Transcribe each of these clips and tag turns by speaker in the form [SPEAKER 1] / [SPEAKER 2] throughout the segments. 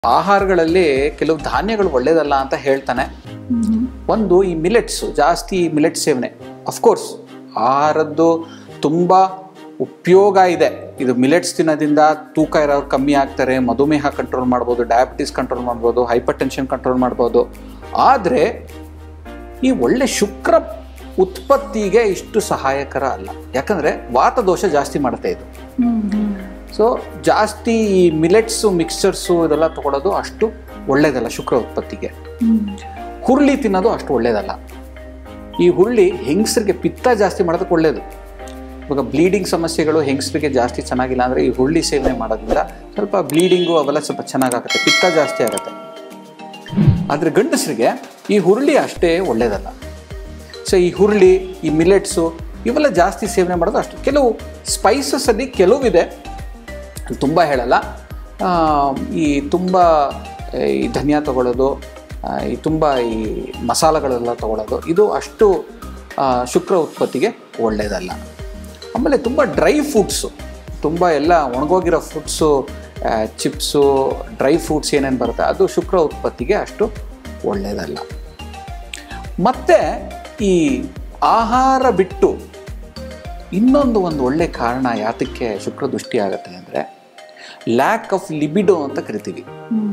[SPEAKER 1] ಆಹಾರಗಳಲ್ಲಿ ಕೆಲವು ಧಾನ್ಯಗಳು ಒಳ್ಳೇದಲ್ಲ ಅಂತ ಹೇಳ್ತಾನೆ ಒಂದು ಈ ಮಿಲೆಟ್ಸ್ ಜಾಸ್ತಿ ಮಿಲೆಟ್ ಸೇವನೆ ಅಫ್ಕೋರ್ಸ್ ಆಹಾರದ್ದು ತುಂಬ ಉಪಯೋಗ ಇದೆ ಇದು ಮಿಲೆಟ್ಸ್ ತಿನ್ನೋದ್ರಿಂದ ತೂಕ ಇರೋರು ಕಮ್ಮಿ ಆಗ್ತಾರೆ ಮಧುಮೇಹ ಕಂಟ್ರೋಲ್ ಮಾಡ್ಬೋದು ಡಯಾಬಿಟಿಸ್ ಕಂಟ್ರೋಲ್ ಮಾಡ್ಬೋದು ಹೈಪರ್ ಟೆನ್ಷನ್ ಕಂಟ್ರೋಲ್ ಮಾಡ್ಬೋದು ಆದರೆ ಈ ಒಳ್ಳೆ ಶುಕ್ರ ಉತ್ಪತ್ತಿಗೆ ಇಷ್ಟು ಸಹಾಯಕರ ಅಲ್ಲ ಯಾಕಂದರೆ ವಾತದೋಷ ಜಾಸ್ತಿ ಮಾಡುತ್ತೆ ಇದು ಸೊ ಜಾಸ್ತಿ ಈ ಮಿಲೆಟ್ಸು ಮಿಕ್ಸ್ಚರ್ಸು ಇದೆಲ್ಲ ತಗೊಳ್ಳೋದು ಅಷ್ಟು ಒಳ್ಳೇದಲ್ಲ ಶುಕ್ರ ಉತ್ಪತ್ತಿಗೆ ಹುರುಳಿ ತಿನ್ನೋದು ಅಷ್ಟು ಒಳ್ಳೇದಲ್ಲ ಈ ಹುರುಳಿ ಹೆಂಗಸರಿಗೆ ಪಿತ್ತ ಜಾಸ್ತಿ ಮಾಡೋದಕ್ಕೆ ಒಳ್ಳೇದು ಇವಾಗ ಬ್ಲೀಡಿಂಗ್ ಸಮಸ್ಯೆಗಳು ಹೆಂಗಸರಿಗೆ ಜಾಸ್ತಿ ಚೆನ್ನಾಗಿಲ್ಲ ಅಂದರೆ ಈ ಹುರುಳಿ ಸೇವನೆ ಮಾಡೋದ್ರಿಂದ ಸ್ವಲ್ಪ ಬ್ಲೀಡಿಂಗು ಅವೆಲ್ಲ ಸ್ವಲ್ಪ ಚೆನ್ನಾಗಾಗುತ್ತೆ ಪಿತ್ತ ಜಾಸ್ತಿ ಆಗುತ್ತೆ ಆದರೆ ಗಂಡಸರಿಗೆ ಈ ಹುರುಳಿ ಅಷ್ಟೇ ಒಳ್ಳೇದಲ್ಲ ಸೊ ಈ ಹುರುಳಿ ಈ ಮಿಲೆಟ್ಸು ಇವೆಲ್ಲ ಜಾಸ್ತಿ ಸೇವನೆ ಮಾಡೋದು ಅಷ್ಟು ಕೆಲವು ಸ್ಪೈಸಸಲ್ಲಿ ಕೆಲವಿದೆ ತುಂಬ ಹೇಳಲ್ಲ ಆ, ಈ ತುಂಬ ಈ ಧನಿಯಾ ತಗೊಳ್ಳೋದು ಆ, ಈ ತುಂಬ ಈ ಮಸಾಲೆಗಳೆಲ್ಲ ತಗೊಳ್ಳೋದು ಇದು ಅಷ್ಟು ಆ, ಶುಕ್ರ ಉತ್ಪತ್ತಿಗೆ ಒಳ್ಳೆಯದಲ್ಲ ಆಮೇಲೆ ತುಂಬ ಡ್ರೈ ಫ್ರೂಟ್ಸು ತುಂಬ ಎಲ್ಲ ಒಣಗೋಗಿರೋ ಫ್ರೂಟ್ಸು ಚಿಪ್ಸು ಡ್ರೈ ಫ್ರೂಟ್ಸ್ ಏನೇನು ಬರುತ್ತೆ ಅದು ಶುಕ್ರ ಉತ್ಪತ್ತಿಗೆ ಅಷ್ಟು ಒಳ್ಳೆಯದಲ್ಲ ಮತ್ತು ಈ ಆಹಾರ ಬಿಟ್ಟು ಇನ್ನೊಂದು ಒಂದು ಒಳ್ಳೆ ಕಾರಣ ಯಾತಕ್ಕೆ ಶುಕ್ರ ದೃಷ್ಟಿ ಆಗುತ್ತೆ ಅಂದರೆ ಲ್ಯಾಕ್ ಆಫ್ ಲಿಬಿಡೋ ಅಂತ ಕರಿತೀವಿ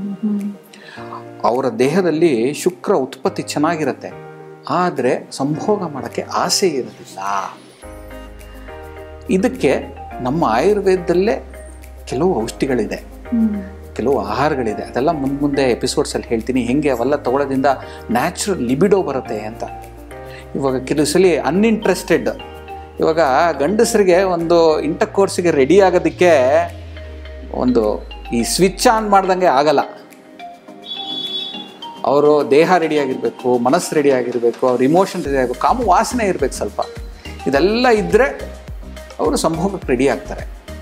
[SPEAKER 1] ಅವರ ದೇಹದಲ್ಲಿ ಶುಕ್ರ ಉತ್ಪತ್ತಿ ಚೆನ್ನಾಗಿರುತ್ತೆ ಆದರೆ ಸಂಭೋಗ ಮಾಡೋಕ್ಕೆ ಆಸೆ ಇರೋದಿಲ್ಲ ಇದಕ್ಕೆ ನಮ್ಮ ಆಯುರ್ವೇದದಲ್ಲೇ ಕೆಲವು ಔಷಧಿಗಳಿದೆ ಕೆಲವು ಆಹಾರಗಳಿದೆ ಅದೆಲ್ಲ ಮುಂದೆ ಮುಂದೆ ಎಪಿಸೋಡ್ಸಲ್ಲಿ ಹೇಳ್ತೀನಿ ಹೆಂಗೆ ಅವೆಲ್ಲ ತಗೊಳ್ಳೋದ್ರಿಂದ ನ್ಯಾಚುರಲ್ ಲಿಬಿಡೋ ಬರುತ್ತೆ ಅಂತ ಇವಾಗ ಕೆಲವು ಸಲ ಅನ್ಇಂಟ್ರೆಸ್ಟೆಡ್ ಇವಾಗ ಗಂಡಸರಿಗೆ ಒಂದು ಇಂಟರ್ ಕೋರ್ಸಿಗೆ ರೆಡಿ ಆಗೋದಕ್ಕೆ ಒಂದು ಈ ಸ್ವಿಚ್ ಆನ್ ಮಾಡ್ದಂಗೆ ಆಗಲ್ಲ ಅವರು ದೇಹ ರೆಡಿಯಾಗಿರಬೇಕು ಮನಸ್ಸು ರೆಡಿಯಾಗಿರಬೇಕು ಅವ್ರ ಇಮೋಷನ್ ರೆಡಿ ಆಗಬೇಕು ಕಾಮು ವಾಸನೆ ಇರಬೇಕು ಸ್ವಲ್ಪ ಇದೆಲ್ಲ ಇದ್ದರೆ ಅವರು ಸಂಭೋಗಕ್ಕೆ ರೆಡಿ ಆಗ್ತಾರೆ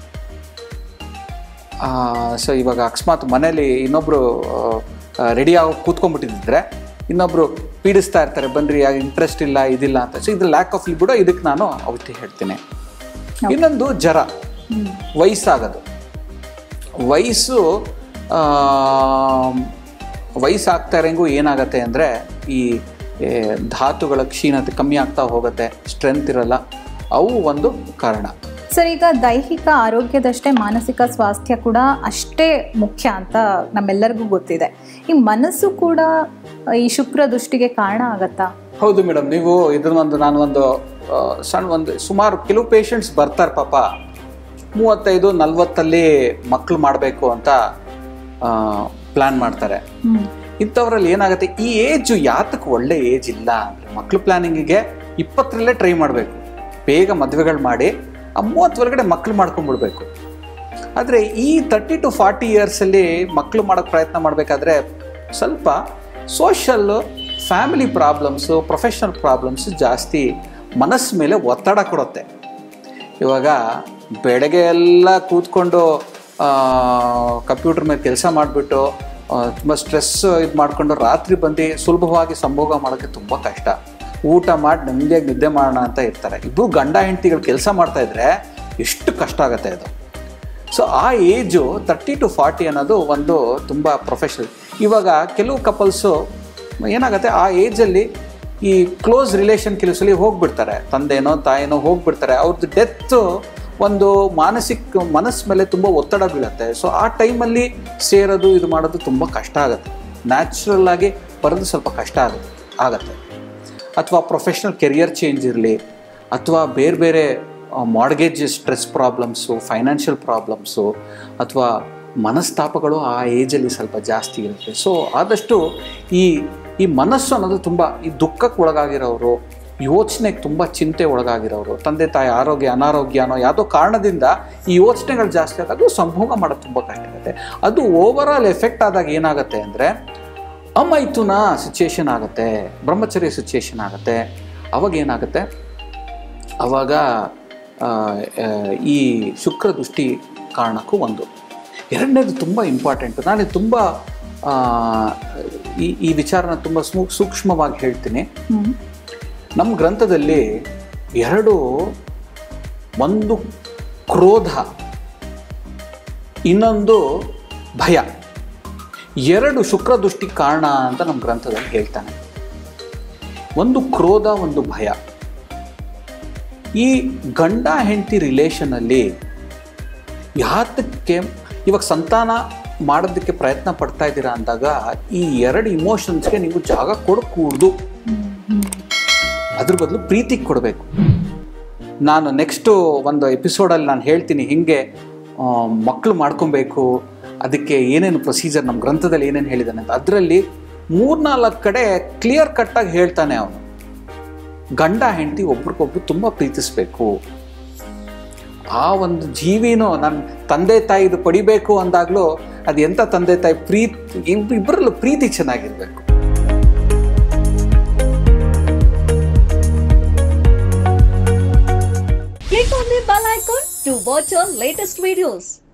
[SPEAKER 1] ಸೊ ಇವಾಗ ಅಕಸ್ಮಾತ್ ಮನೇಲಿ ಇನ್ನೊಬ್ಬರು ರೆಡಿ ಆಗಿ ಕೂತ್ಕೊಂಡ್ಬಿಟ್ಟಿದ್ರೆ ಇನ್ನೊಬ್ಬರು ಪೀಡಿಸ್ತಾ ಇರ್ತಾರೆ ಬನ್ರಿ ಇಂಟ್ರೆಸ್ಟ್ ಇಲ್ಲ ಇದಿಲ್ಲ ಅಂತ ಸೊ ಇದು ಲ್ಯಾಕ್ ಆಫ್ ಲಿಬಿಡೋ ಇದಕ್ಕೆ ನಾನು ಔಷಧಿ ಹೇಳ್ತೀನಿ ಇನ್ನೊಂದು ಜರ ವಯಸ್ಸಾಗೋದು ವಯಸ್ಸು ಆ, ವಯಸ್ಸಾಗ್ತಾ ಇರಂಗೂ ಏನಾಗತ್ತೆ ಅಂದರೆ ಈ ಏ, ಧಾತುಗಳ ಕ್ಷೀಣತೆ ಕಮ್ಮಿ ಆಗ್ತಾ ಹೋಗುತ್ತೆ ಸ್ಟ್ರೆಂತ್ ಇರಲ್ಲ ಅವು ಒಂದು ಕಾರಣ
[SPEAKER 2] ಸರ್ ಈಗ ದೈಹಿಕ ಆರೋಗ್ಯದಷ್ಟೇ ಮಾನಸಿಕ ಸ್ವಾಸ್ಥ್ಯ ಕೂಡ ಅಷ್ಟೇ ಮುಖ್ಯ ಅಂತ ನಮ್ಮೆಲ್ಲರಿಗೂ ಗೊತ್ತಿದೆ ಈ ಮನಸ್ಸು ಕೂಡ ಈ ಶುಕ್ರ ದೃಷ್ಟಿಗೆ ಕಾರಣ ಆಗತ್ತಾ
[SPEAKER 1] ಹೌದು ಮೇಡಮ್ ನೀವು ಇದನ್ನ ಒಂದು ನಾನು ಒಂದು ಆ, ಸಣ್ಣ ಒಂದು ಸುಮಾರು ಕೆಲವು ಪೇಷಂಟ್ಸ್ ಬರ್ತಾರೆ ಪಾಪ ಮೂವತ್ತೈದು ನಲ್ವತ್ತಲ್ಲಿ ಮಕ್ಕಳು ಮಾಡಬೇಕು ಅಂತ ಪ್ಲ್ಯಾನ್ ಮಾಡ್ತಾರೆ ಇಂಥವ್ರಲ್ಲಿ ಏನಾಗುತ್ತೆ ಈ ಏಜು ಯಾತಕ್ಕೆ ಒಳ್ಳೆ ಏಜ್ ಇಲ್ಲ ಅಂದರೆ ಮಕ್ಕಳು ಪ್ಲ್ಯಾನಿಂಗಿಗೆ ಇಪ್ಪತ್ತರಲ್ಲೇ ಟ್ರೈ ಮಾಡಬೇಕು ಬೇಗ ಮದುವೆಗಳು ಮಾಡಿ ಆ ಮೂವತ್ತರೊಳಗಡೆ ಮಕ್ಕಳು ಮಾಡ್ಕೊಂಡ್ಬಿಡ್ಬೇಕು ಆದರೆ ಈ ತರ್ಟಿ ಟು ಫಾರ್ಟಿ ಇಯರ್ಸಲ್ಲಿ ಮಕ್ಕಳು ಮಾಡೋಕ್ಕೆ ಪ್ರಯತ್ನ ಮಾಡಬೇಕಾದ್ರೆ ಸ್ವಲ್ಪ social family problems professional problems ಜಾಸ್ತಿ ಮನಸ್ಸು ಮೇಲೆ ಒತ್ತಡ ಕೊಡುತ್ತೆ ಇವಾಗ ಬೆಳಗ್ಗೆ ಎಲ್ಲ ಕೂತ್ಕೊಂಡು ಕಂಪ್ಯೂಟರ್ ಮೇಲೆ ಕೆಲಸ ಮಾಡಿಬಿಟ್ಟು ತುಂಬ ಸ್ಟ್ರೆಸ್ ಇದು ಮಾಡಿಕೊಂಡು ರಾತ್ರಿ ಬಂದು ಸುಲಭವಾಗಿ ಸಂಭೋಗ ಮಾಡೋಕ್ಕೆ ತುಂಬ ಕಷ್ಟ ಊಟ ಮಾಡಿ ನೆಮ್ಮದಿಯಾಗಿ ನಿದ್ದೆ ಮಾಡೋಣ ಅಂತ ಇರ್ತಾರೆ ಇಬ್ಬರು ಗಂಡ ಹೆಂಡತಿಗಳು ಕೆಲಸ ಮಾಡ್ತಾ ಇದ್ರೆ ಎಷ್ಟು ಕಷ್ಟ ಆಗುತ್ತೆ ಅದು ಸೊ ಆ ಏಜು ತರ್ಟಿ ಟು ಫಾರ್ಟಿ ಅನ್ನೋದು ಒಂದು ತುಂಬ ಪ್ರೊಫೆಷನಲ್ ಇವಾಗ ಕೆಲವು ಕಪಲ್ಸು ಏನಾಗುತ್ತೆ ಆ ಏಜಲ್ಲಿ ಈ ಕ್ಲೋಸ್ ರಿಲೇಷನ್ ಕೆಲವು ಸಲ ಹೋಗ್ಬಿಡ್ತಾರೆ ತಂದೆನೋ ತಾಯಿನೋ ಹೋಗ್ಬಿಡ್ತಾರೆ ಅವ್ರದ್ದು ಡೆತ್ತು ಒಂದು ಮಾನಸಿಕ ಮನಸ್ಸು ಮೇಲೆ ತುಂಬ ಒತ್ತಡ ಬೀಳುತ್ತೆ ಸೊ ಆ ಟೈಮಲ್ಲಿ ಸೇರೋದು ಇದು ಮಾಡೋದು ತುಂಬ ಕಷ್ಟ ಆಗುತ್ತೆ ನ್ಯಾಚುರಲ್ ಆಗಿ ಬರೋದು ಸ್ವಲ್ಪ ಕಷ್ಟ ಆಗುತ್ತೆ ಆಗತ್ತೆ ಅಥವಾ ಪ್ರೊಫೆಷ್ನಲ್ ಕೆರಿಯರ್ ಚೇಂಜ್ ಇರಲಿ ಅಥವಾ ಬೇರೆ ಬೇರೆ mortgage stress problems financial problems ಅಥವಾ ಮನಸ್ತಾಪಗಳು ಆ ಏಜಲ್ಲಿ ಸ್ವಲ್ಪ ಜಾಸ್ತಿ ಇರುತ್ತೆ ಸೊ ಆದಷ್ಟು ಈ ಈ ಮನಸ್ಸು ಅನ್ನೋದು ತುಂಬ ಈ ದುಃಖಕ್ಕೆ ಒಳಗಾಗಿರೋರು ಯೋಚನೆಗೆ ತುಂಬ ಚಿಂತೆ ಒಳಗಾಗಿರೋರು ತಂದೆ ತಾಯಿ ಆರೋಗ್ಯ ಅನಾರೋಗ್ಯ ಅನ್ನೋ ಯಾವುದೋ ಕಾರಣದಿಂದ ಈ ಯೋಚನೆಗಳು ಜಾಸ್ತಿ ಆದಾಗ ಸಂಭೋಗ ಮಾಡೋದು ತುಂಬ ಕಷ್ಟ ಆಗುತ್ತೆ ಅದು ಓವರ್ ಆಲ್ ಎಫೆಕ್ಟ್ ಆದಾಗ ಏನಾಗುತ್ತೆ ಅಂದರೆ ಅಮೈಥುನ ಸಿಚುಯೇಷನ್ ಆಗುತ್ತೆ ಬ್ರಹ್ಮಚರ್ಯ ಸಿಚುಯೇಷನ್ ಆಗುತ್ತೆ ಅವಾಗ ಏನಾಗುತ್ತೆ ಅವಾಗ ಆ, ಆ, ಈ ಶುಕ್ರ ದೃಷ್ಟಿ ಕಾರಣಕ್ಕೂ ಒಂದು ಎರಡನೇದು ತುಂಬ ಇಂಪಾರ್ಟೆಂಟು ನಾನು ತುಂಬ ಆ, ಈ ಈ ವಿಚಾರನ ತುಂಬ ಸೂ ಸೂಕ್ಷ್ಮವಾಗಿ ಹೇಳ್ತೀನಿ ನಮ್ಮ ಗ್ರಂಥದಲ್ಲಿ ಎರಡು ಒಂದು ಕ್ರೋಧ ಇನ್ನೊಂದು ಭಯ ಎರಡು ಶುಕ್ರ ದೃಷ್ಟಿ ಕಾರಣ ಅಂತ ನಮ್ಮ ಗ್ರಂಥದಲ್ಲಿ ಹೇಳ್ತಾನೆ ಒಂದು ಕ್ರೋಧ ಒಂದು ಭಯ ಈ ಗಂಡ ಹೆಂಡತಿ ರಿಲೇಷನಲ್ಲಿ ಯಾತಕ್ಕೆ ಇವಾಗ ಸಂತಾನ ಮಾಡೋದಕ್ಕೆ ಪ್ರಯತ್ನ ಪಡ್ತಾ ಇದ್ದೀರಾ ಅಂದಾಗ ಈ ಎರಡು ಇಮೋಷನ್ಸ್ಗೆ ನೀವು ಜಾಗ ಕೊಡಕೂಡ್ದು ಅದ್ರ ಬದಲು ಪ್ರೀತಿಗೆ ಕೊಡಬೇಕು ನಾನು ನೆಕ್ಸ್ಟು ಒಂದು ಎಪಿಸೋಡಲ್ಲಿ ನಾನು ಹೇಳ್ತೀನಿ ಹಿಂಗೆ ಮಕ್ಕಳು ಮಾಡ್ಕೊಬೇಕು ಅದಕ್ಕೆ ಏನೇನು ಪ್ರೊಸೀಜರ್ ನಮ್ಮ ಗ್ರಂಥದಲ್ಲಿ ಏನೇನು ಹೇಳಿದ್ದಾನೆ ಅಂತ ಅದರಲ್ಲಿ ಮೂರ್ನಾಲ್ಕು ಕಡೆ ಕ್ಲಿಯರ್ ಕಟ್ಟಾಗಿ ಹೇಳ್ತಾನೆ ಅವನು ಗಂಡ ಹೆಂಡತಿ ಒಬ್ರಿಗೊಬ್ರು ತುಂಬ ಪ್ರೀತಿಸ್ಬೇಕು ಆ ಒಂದು ಜೀವಿನೂ ನನ್ನ ತಂದೆ ತಾಯಿದು ಪಡಿಬೇಕು ಅಂದಾಗಲೂ ಅದು ಎಂಥ ತಂದೆ ತಾಯಿ ಪ್ರೀತಿ ಇಬ್ ಇಬ್ಬರಲ್ಲೂ ಪ್ರೀತಿ ಚೆನ್ನಾಗಿರ್ಬೇಕು
[SPEAKER 3] Click on the bell icon to watch our latest videos.